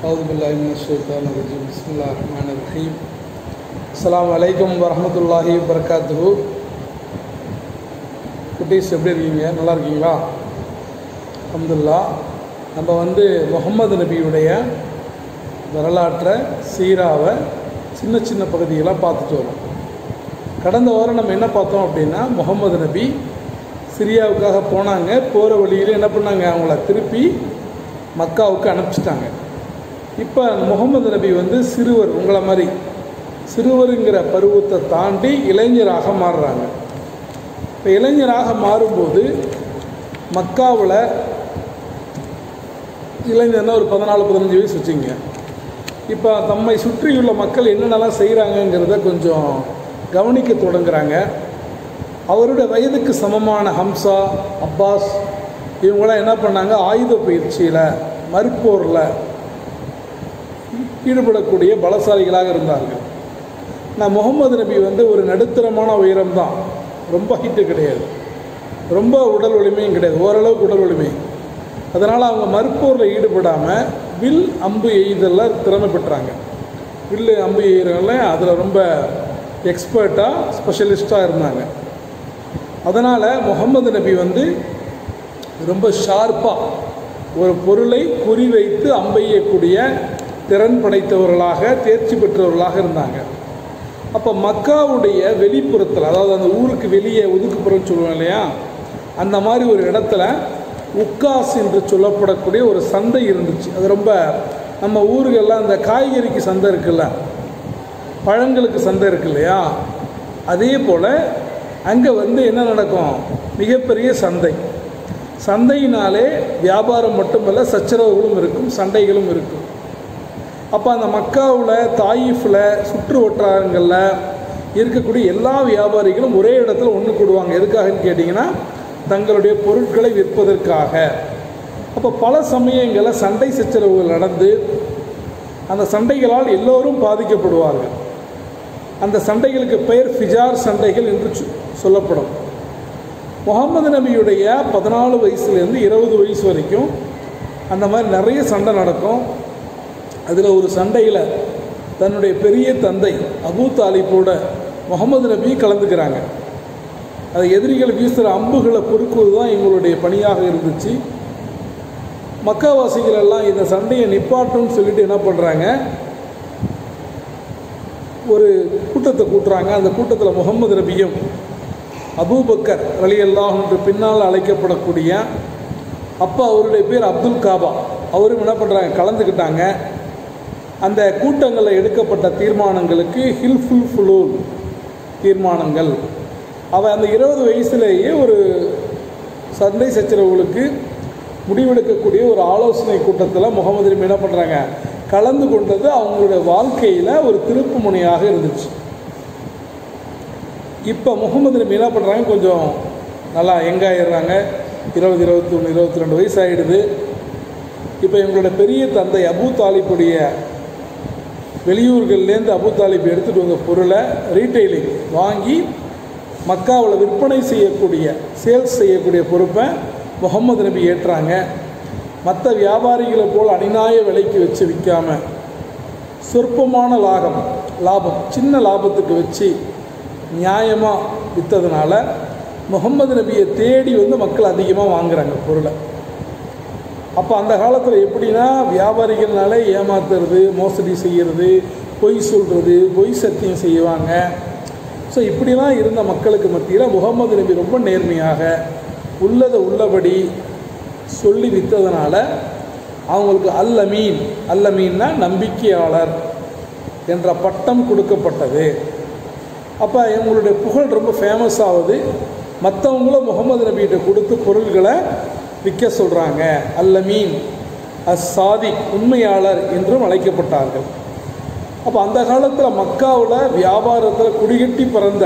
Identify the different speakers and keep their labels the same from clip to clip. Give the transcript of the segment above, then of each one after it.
Speaker 1: أعوذ بالله من الشيطان الرجيم بسم الله الرحمن الرحيم السلام عليكم வரஹமத்துல்லாஹி வபரகாத்துஹு குட்டீஸ் எப்படி இருக்கீங்க நல்லா இருக்கீங்களா அல்ஹம்துலில்லா நம்ம வந்து முகமது நபியுடைய வரலாற்றை சீராவை சின்ன சின்ன பகுதிகளாக பார்த்துட்டு வரோம் கடந்த வாரம் நம்ம என்ன பார்த்தோம் அப்படின்னா முகமது நபி சிரியாவுக்காக போனாங்க போகிற வழியில் என்ன பண்ணாங்க அவங்கள திருப்பி மக்காவுக்கு அனுப்பிச்சிட்டாங்க இப்போ முகமது நபி வந்து சிறுவர் உங்களை மாதிரி சிறுவருங்கிற பருவத்தை தாண்டி இளைஞராக மாறுறாங்க இப்போ இளைஞராக மாறும்போது மக்காவில் இளைஞர்னா ஒரு பதினாலு பதினஞ்சு வயசு வச்சுங்க இப்போ தம்மை சுற்றியுள்ள மக்கள் என்னென்னலாம் செய்கிறாங்கங்கிறத கொஞ்சம் கவனிக்க தொடங்குறாங்க அவருடைய வயதுக்கு சமமான ஹம்சா அப்பாஸ் இவங்களாம் என்ன பண்ணாங்க ஆயுத பயிற்சியில் மறுப்போரில் ஈடுபடக்கூடிய பலசாலிகளாக இருந்தார்கள் நான் முகமது நபி வந்து ஒரு நடுத்தரமான உயரம் தான் ரொம்ப ஹைட்டு கிடையாது ரொம்ப உடல் வலிமையும் கிடையாது ஓரளவுக்கு உடல் வலிமை அதனால் அவங்க மறுப்போரில் ஈடுபடாமல் வில் அம்பு எய்தலில் திறமை பெற்றாங்க வில்லு அம்பு எய்கிறவங்கள அதில் ரொம்ப எக்ஸ்பர்ட்டாக ஸ்பெஷலிஸ்ட்டாக இருந்தாங்க அதனால் முகமது நபி வந்து ரொம்ப ஷார்ப்பாக ஒரு பொருளை குறிவைத்து அம்பெய்யக்கூடிய திறன் படைத்தவர்களாக தேர்ச்சி பெற்றவர்களாக இருந்தாங்க அப்போ மக்காவுடைய வெளிப்புறத்தில் அதாவது அந்த ஊருக்கு வெளியே ஒதுக்குப்புறம் சொல்லுவோம் இல்லையா அந்த மாதிரி ஒரு இடத்துல உக்காஸ் என்று சொல்லப்படக்கூடிய ஒரு சந்தை இருந்துச்சு அது ரொம்ப நம்ம ஊருகள்லாம் அந்த காய்கறிக்கு சந்தை இருக்குல்ல பழங்களுக்கு சந்தை இருக்கு இல்லையா அதே போல் அங்கே வந்து என்ன நடக்கும் மிகப்பெரிய சந்தை சந்தையினாலே வியாபாரம் மட்டுமல்ல சச்சரவுகளும் இருக்கும் சண்டைகளும் இருக்கும் அப்போ அந்த மக்காவில் தாயிஃபில் சுற்று வட்டாரங்களில் இருக்கக்கூடிய எல்லா வியாபாரிகளும் ஒரே இடத்துல ஒன்று கூடுவாங்க எதுக்காகன்னு கேட்டிங்கன்னா தங்களுடைய பொருட்களை விற்பதற்காக அப்போ பல சமயங்களில் சண்டை சச்சரவுகள் நடந்து அந்த சண்டைகளால் எல்லோரும் பாதிக்கப்படுவார்கள் அந்த சண்டைகளுக்கு பெயர் ஃபிஜார் சண்டைகள் என்று சொல்லப்படும் முகமது நபியுடைய பதினாலு வயசுலேருந்து இருபது வயசு வரைக்கும் அந்த மாதிரி நிறைய சண்டை நடக்கும் அதில் ஒரு சண்டையில் தன்னுடைய பெரிய தந்தை அபூ தாலிப்போட முகமது நபி கலந்துக்கிறாங்க அது எதிரிகள் வீசுகிற அம்புகளை பொறுக்குவது தான் எங்களுடைய பணியாக இருந்துச்சு மக்காவாசிகள் எல்லாம் இந்த சண்டையை நிப்பாட்டும்னு சொல்லிட்டு என்ன பண்ணுறாங்க ஒரு கூட்டத்தை கூட்டுறாங்க அந்த கூட்டத்தில் முகமது நபியும் அபூபக்கர் அலியல்லாஹ் என்று பின்னால் அழைக்கப்படக்கூடிய அப்பா அவருடைய பேர் அப்துல் காபா அவரும் என்ன பண்ணுறாங்க கலந்துக்கிட்டாங்க அந்த கூட்டங்களில் எடுக்கப்பட்ட தீர்மானங்களுக்கு ஹில்ஃபுல் ஃபுலூல் தீர்மானங்கள் அவள் அந்த இருபது வயசுலேயே ஒரு சண்டை சச்சரவுகளுக்கு முடிவெடுக்கக்கூடிய ஒரு ஆலோசனை கூட்டத்தில் முகமது நபி என்ன பண்ணுறாங்க கலந்து கொண்டது அவங்களுடைய வாழ்க்கையில் ஒரு திருப்பு முனையாக இருந்துச்சு இப்போ முகமது நபி என்ன பண்ணுறாங்க கொஞ்சம் நல்லா எங்காயிடுறாங்க இருபது இருபத்தி ஒன்று இருபத்தி ரெண்டு வயசு ஆகிடுது இப்போ எங்களோட பெரிய தந்தை அபு தாலிப்புடைய வெளியூர்கள்லேருந்து அபு தாலிப் எடுத்துகிட்டு வந்த பொருளை ரீட்டைலிங் வாங்கி மக்காவில் விற்பனை செய்யக்கூடிய சேல்ஸ் செய்யக்கூடிய பொறுப்பை முகமது நபி ஏற்றாங்க மற்ற வியாபாரிகளை போல் அநியாய விலைக்கு வச்சு விற்காம சொற்பமான லாபம் லாபம் சின்ன லாபத்துக்கு வச்சு நியாயமாக விற்றதுனால முகமது நபியை தேடி வந்து மக்கள் அதிகமாக வாங்குறாங்க பொருளை அப்போ அந்த காலத்தில் எப்படின்னா வியாபாரிகள்னாலே ஏமாத்துறது மோசடி செய்கிறது பொய் சொல்கிறது பொய் சத்தியம் செய்வாங்க ஸோ இப்படிலாம் இருந்த மக்களுக்கு மத்தியில் முகமது நபி ரொம்ப நேர்மையாக உள்ளதை உள்ளபடி சொல்லி விற்றதுனால அவங்களுக்கு அல்லமீன் அல்லமீன்னா நம்பிக்கையாளர் என்ற பட்டம் கொடுக்கப்பட்டது அப்போ இவங்களுடைய புகழ் ரொம்ப ஃபேமஸ் ஆகுது மற்றவங்களும் முகமது நபிகிட்ட கொடுத்து பொருள்களை விற்க சொல்கிறாங்க அல்லமீன் அஸ் சாதிக் உண்மையாளர் என்றும் அழைக்கப்பட்டார்கள் அப்போ அந்த காலத்தில் மக்காவில் வியாபாரத்தில் குடிகட்டி பிறந்த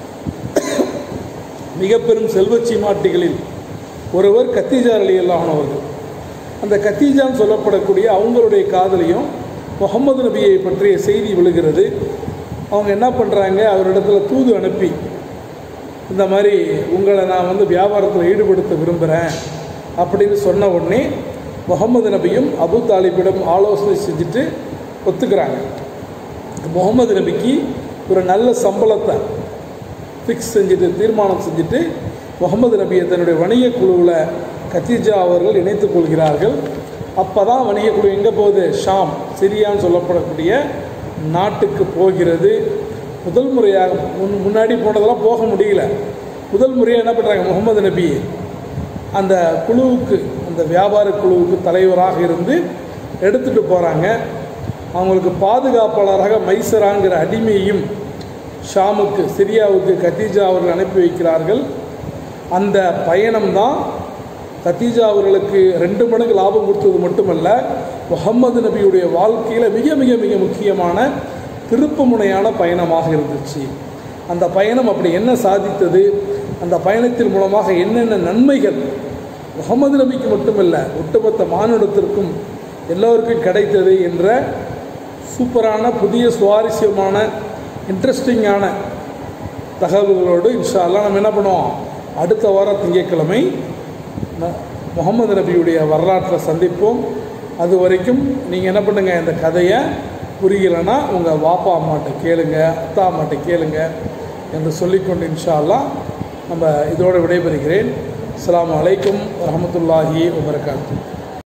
Speaker 1: மிக பெரும் செல்வச்சி மாட்டிகளில் ஒருவர் கத்திஜார் அலி அல்லாஹனவர்கள் அந்த கத்தீஜான்னு சொல்லப்படக்கூடிய அவங்களுடைய காதலையும் முகமது நபியை பற்றிய செய்தி விழுகிறது அவங்க என்ன பண்ணுறாங்க அவரிடத்துல தூது அனுப்பி இந்த மாதிரி உங்களை நான் வந்து வியாபாரத்தில் ஈடுபடுத்த விரும்புகிறேன் அப்படின்னு சொன்ன உடனே முகமது நபியும் அபு தாலிபிடம் ஆலோசனை செஞ்சுட்டு ஒத்துக்கிறாங்க முகமது நபிக்கு ஒரு நல்ல சம்பளத்தை ஃபிக்ஸ் செஞ்சுட்டு தீர்மானம் செஞ்சுட்டு முகமது நபியை தன்னுடைய வணிக குழுவில் கத்தீஜா அவர்கள் இணைத்துக் கொள்கிறார்கள் அப்போ தான் வணிக குழு எங்கே போகுது ஷாம் சிரியான்னு சொல்லப்படக்கூடிய நாட்டுக்கு போகிறது முதல் முறையாக முன் முன்னாடி போனதெல்லாம் போக முடியல முதல் முறையாக என்ன பண்ணுறாங்க முகமது நபி அந்த குழுவுக்கு அந்த வியாபார குழுவுக்கு தலைவராக இருந்து எடுத்துகிட்டு போகிறாங்க அவங்களுக்கு பாதுகாப்பாளராக மைசராங்கிற அடிமையும் ஷாமுக்கு சிரியாவுக்கு கத்தீஜா அவர்கள் அனுப்பி வைக்கிறார்கள் அந்த பயணம்தான் கத்தீஜா அவர்களுக்கு ரெண்டு மடங்கு லாபம் கொடுத்தது மட்டுமல்ல முகம்மது நபியுடைய வாழ்க்கையில் மிக மிக மிக முக்கியமான திருப்புமுனையான பயணமாக இருந்துச்சு அந்த பயணம் அப்படி என்ன சாதித்தது அந்த பயணத்தின் மூலமாக என்னென்ன நன்மைகள் முகமது நபிக்கு மட்டுமல்ல ஒட்டுமொத்த மானுடத்திற்கும் எல்லோருக்கும் கிடைத்தது என்ற சூப்பரான புதிய சுவாரஸ்யமான இன்ட்ரெஸ்டிங்கான தகவல்களோடு இன்ஷா அல்லாஹ் நம்ம என்ன பண்ணுவோம் அடுத்த வார திங்கட்கிழமை ந- முகமது நபியுடைய வரலாற்றை சந்திப்போம் அது வரைக்கும் நீங்கள் என்ன பண்ணுங்கள் இந்த கதையை புரியலைன்னா உங்கள் வாப்பா அம்மாட்ட கேளுங்க அத்தா அம்மாட்ட கேளுங்க என்று சொல்லிக்கொண்டு இன்ஷா அல்லாஹ் நம்ம இதோடு விடைபெறுகிறேன் அஸ்ஸலாமு அலைக்கும் வரஹ்மத்துல்லாஹி வபரகாத்துஹு